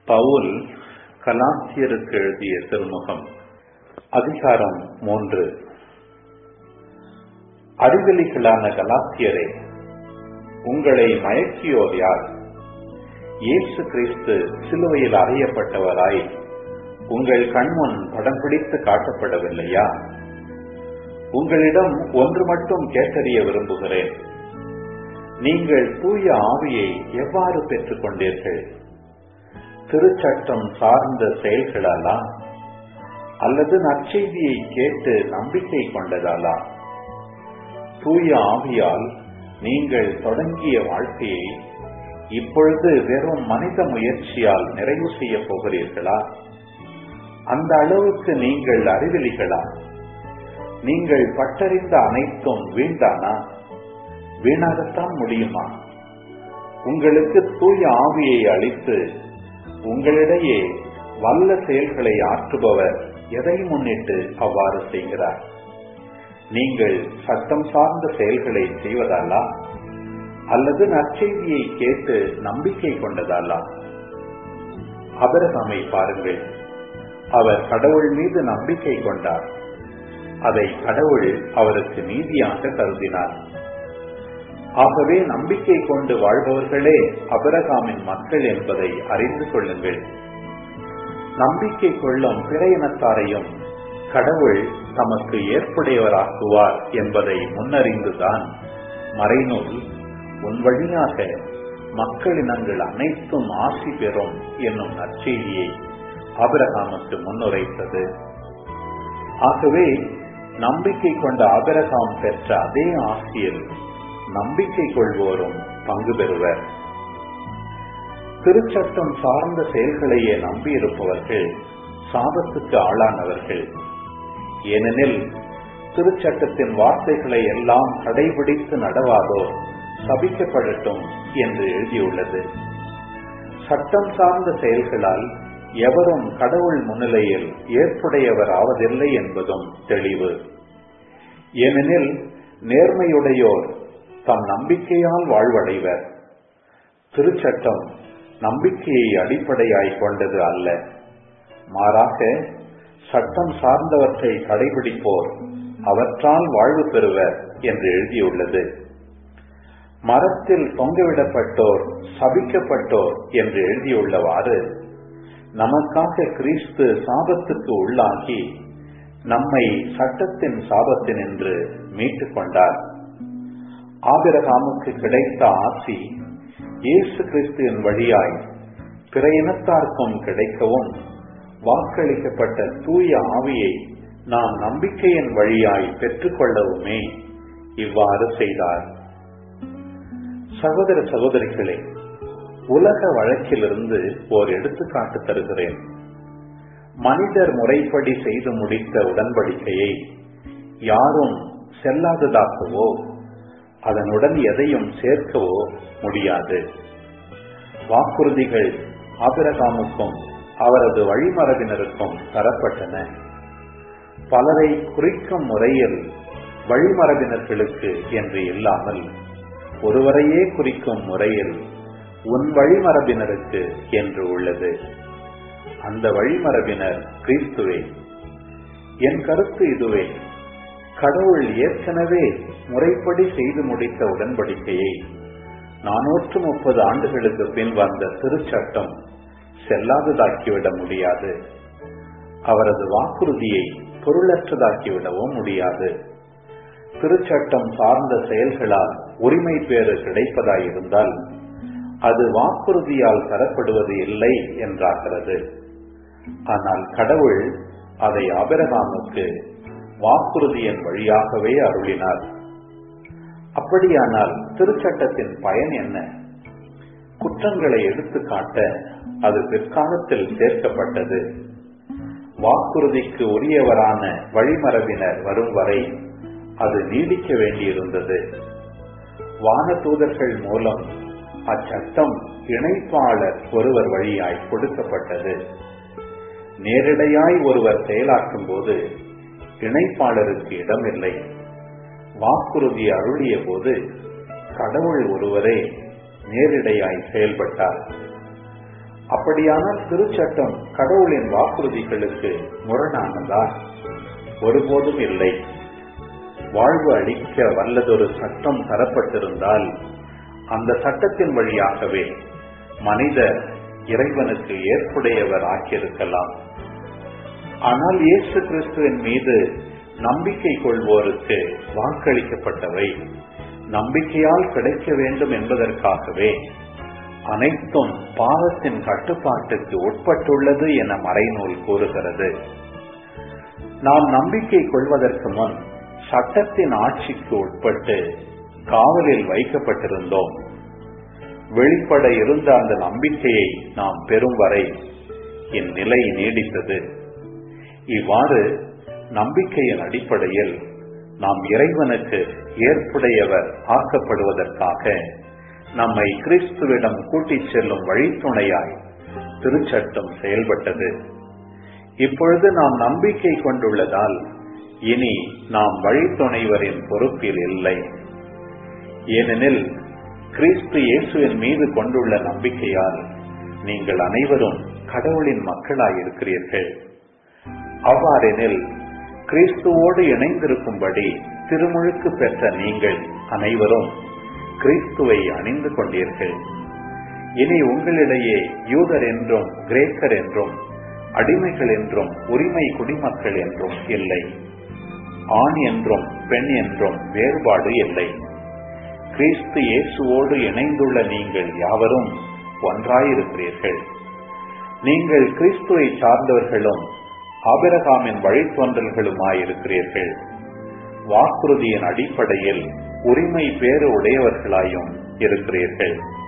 பவுல் கலாத்தியருக்கு எழுதிய திருமுகம் அதிகாரம் மூன்று அறிவெளிகளான கலாத்தியரே உங்களை மயக்கியோர் யார் இயேசு கிறிஸ்து சிலுவையில் அறையப்பட்டவராய் உங்கள் கண்முன் படம் பிடித்து காட்டப்படவில்லையா உங்களிடம் ஒன்று மட்டும் கேட்டறிய விரும்புகிறேன் நீங்கள் தூய ஆவியை எவ்வாறு பெற்றுக் கொண்டீர்கள் திருச்சட்டம் சார்ந்த செயல்களாலா அல்லது நற்செய்தியை கேட்டு நம்பிக்கை கொண்டதாலா தூய ஆவியால் நீங்கள் தொடங்கிய வாழ்க்கையை இப்பொழுது வெறும் மனித முயற்சியால் நிறைவு செய்ய போகிறீர்களா அந்த அளவுக்கு நீங்கள் அறிவெளிகளா நீங்கள் பட்டறிந்த அனைத்தும் வீண்டானா வீணாகத்தான் முடியுமா உங்களுக்கு தூய ஆவியை அளித்து உங்களிடையே வல்ல செயல்களை ஆற்றுபவர் எதை முன்னிட்டு அவ்வாறு செய்கிறார் நீங்கள் சட்டம் சார்ந்த செயல்களை செய்வதாலா அல்லது நற்செய்தியை கேட்டு நம்பிக்கை கொண்டதாலா அபரகமை பாருங்கள் அவர் கடவுள் மீது நம்பிக்கை கொண்டார் அதை கடவுள் அவருக்கு நீதியாக கருதினார் ஆகவே நம்பிக்கை கொண்டு வாழ்பவர்களே அபரகாமின் மக்கள் என்பதை அறிந்து கொள்ளுங்கள் நம்பிக்கை கொள்ளும் பிற இனத்தாரையும் கடவுள் தமக்கு ஏற்புடையவராக்குவார் என்பதை முன்னறிந்துதான் மறைநூல் உன் வழியாக மக்களினங்கள் அனைத்தும் ஆசி பெறும் என்னும் நற்செய்தியை அபிரகாமுக்கு முன்னுரைத்தது ஆகவே நம்பிக்கை கொண்ட அபிரகாம் பெற்ற அதே ஆசியில் நம்பிக்கை கொள்வோரும் பங்கு பெறுவர் திருச்சட்டம் சார்ந்த செயல்களையே நம்பியிருப்பவர்கள் சாபத்துக்கு ஆளானவர்கள் ஏனெனில் திருச்சட்டத்தின் வார்த்தைகளை எல்லாம் கடைபிடித்து நடவாதோ சபிக்கப்படட்டும் என்று எழுதியுள்ளது சட்டம் சார்ந்த செயல்களால் எவரும் கடவுள் முன்னிலையில் ஏற்புடையவர் ஆவதில்லை என்பதும் தெளிவு ஏனெனில் நேர்மையுடையோர் தம் நம்பிக்கையால் வாழ்வடைவர் திருச்சட்டம் நம்பிக்கையை அடிப்படையாய் கொண்டது அல்ல மாறாக சட்டம் சார்ந்தவற்றை கடைபிடிப்போர் அவற்றால் வாழ்வு பெறுவர் என்று எழுதியுள்ளது மரத்தில் தொங்கவிடப்பட்டோர் சபிக்கப்பட்டோர் என்று எழுதியுள்ளவாறு நமக்காக கிறிஸ்து சாபத்துக்கு உள்ளாகி நம்மை சட்டத்தின் சாபத்தினின்று மீட்டுக் கொண்டார் ஆபிரகாமுக்கு கிடைத்த ஆசி இயேசு கிறிஸ்துவின் வழியாய் பிற இனத்தார்க்கும் கிடைக்கவும் வாக்களிக்கப்பட்ட தூய ஆவியை நாம் நம்பிக்கையின் வழியாய் பெற்றுக்கொள்ளவுமே இவ்வாறு செய்தார் சகோதர சகோதரிகளே உலக வழக்கிலிருந்து ஓர் எடுத்துக்காட்டு தருகிறேன் மனிதர் முறைப்படி செய்து முடித்த உடன்படிக்கையை யாரும் செல்லாததாக்கவோ அதனுடன் எதையும் சேர்க்கவோ முடியாது வாக்குறுதிகள் ஆபிரகாமுக்கும் அவரது வழிமரபினருக்கும் தரப்பட்டன பலரை குறிக்கும் முறையில் வழிமரபினர்களுக்கு என்று இல்லாமல் ஒருவரையே குறிக்கும் முறையில் உன் வழிமரபினருக்கு என்று உள்ளது அந்த வழிமரபினர் கிறிஸ்துவே என் கருத்து இதுவே கடவுள் ஏற்கனவே முறைப்படி செய்து முடித்த உடன்படிக்கையை நானூற்று முப்பது ஆண்டுகளுக்கு பின் வந்த திருச்சட்டம் செல்லாததாக்கிவிட முடியாது அவரது வாக்குறுதியை பொருளற்றதாக்கிவிடவும் முடியாது திருச்சட்டம் சார்ந்த செயல்களால் உரிமை பேறு கிடைப்பதாயிருந்தால் அது வாக்குறுதியால் தரப்படுவது இல்லை என்றாகிறது ஆனால் கடவுள் அதை அபிரகாமுக்கு வாக்குறுதியின் வழியாகவே அருளினார் அப்படியானால் திருச்சட்டத்தின் பயன் என்ன குற்றங்களை எடுத்து காட்ட அது பிற்காலத்தில் சேர்க்கப்பட்டது வாக்குறுதிக்கு உரியவரான வழிமரபினர் வரும் வரை அது நீடிக்க வேண்டியிருந்தது வான தூதர்கள் மூலம் அச்சட்டம் இணைப்பாளர் ஒருவர் வழியாய் கொடுக்கப்பட்டது நேரிடையாய் ஒருவர் செயலாற்றும் போது இணைப்பாளருக்கு இடமில்லை வாக்குறுதி அருளிய போது கடவுள் ஒருவரே நேரிடையாய் செயல்பட்டார் அப்படியானால் திருச்சட்டம் கடவுளின் வாக்குறுதிகளுக்கு முரணானதா ஒருபோதும் இல்லை வாழ்வு அளிக்க வல்லதொரு சட்டம் தரப்பட்டிருந்தால் அந்த சட்டத்தின் வழியாகவே மனிதர் இறைவனுக்கு ஏற்புடையவர் ஆக்கியிருக்கலாம் ஆனால் இயேசு கிறிஸ்துவின் மீது நம்பிக்கை கொள்வோருக்கு வாக்களிக்கப்பட்டவை நம்பிக்கையால் கிடைக்க வேண்டும் என்பதற்காகவே அனைத்தும் பாவத்தின் கட்டுப்பாட்டுக்கு உட்பட்டுள்ளது என மறைநூல் கூறுகிறது நாம் நம்பிக்கை கொள்வதற்கு முன் சட்டத்தின் ஆட்சிக்கு உட்பட்டு காவலில் வைக்கப்பட்டிருந்தோம் வெளிப்பட இருந்த அந்த நம்பிக்கையை நாம் பெறும் வரை இந்நிலை நீடித்தது இவ்வாறு நம்பிக்கையின் அடிப்படையில் நாம் இறைவனுக்கு ஏற்புடையவர் ஆக்கப்படுவதற்காக நம்மை கிறிஸ்துவிடம் கூட்டிச் செல்லும் வழித்துணையாய் திருச்சட்டம் செயல்பட்டது இப்பொழுது நாம் நம்பிக்கை கொண்டுள்ளதால் இனி நாம் வழித்துணைவரின் பொறுப்பில் இல்லை ஏனெனில் கிறிஸ்து இயேசுவின் மீது கொண்டுள்ள நம்பிக்கையால் நீங்கள் அனைவரும் கடவுளின் மக்களாயிருக்கிறீர்கள் அவ்வாறெனில் கிறிஸ்துவோடு இணைந்திருக்கும்படி திருமுழுக்கு பெற்ற நீங்கள் அனைவரும் கிறிஸ்துவை அணிந்து கொண்டீர்கள் இனி உங்களிடையே யூதர் என்றும் கிரேக்கர் என்றும் அடிமைகள் என்றும் உரிமை குடிமக்கள் என்றும் இல்லை ஆண் என்றும் பெண் என்றும் வேறுபாடு இல்லை கிறிஸ்து இயேசுவோடு இணைந்துள்ள நீங்கள் யாவரும் ஒன்றாயிருக்கிறீர்கள் நீங்கள் கிறிஸ்துவை சார்ந்தவர்களும் ஆபிரகாமின் வழித்தோன்றல்களுமாயிருக்கிறீர்கள் வாக்குறுதியின் அடிப்படையில் உரிமை பேறு உடையவர்களாயும் இருக்கிறீர்கள்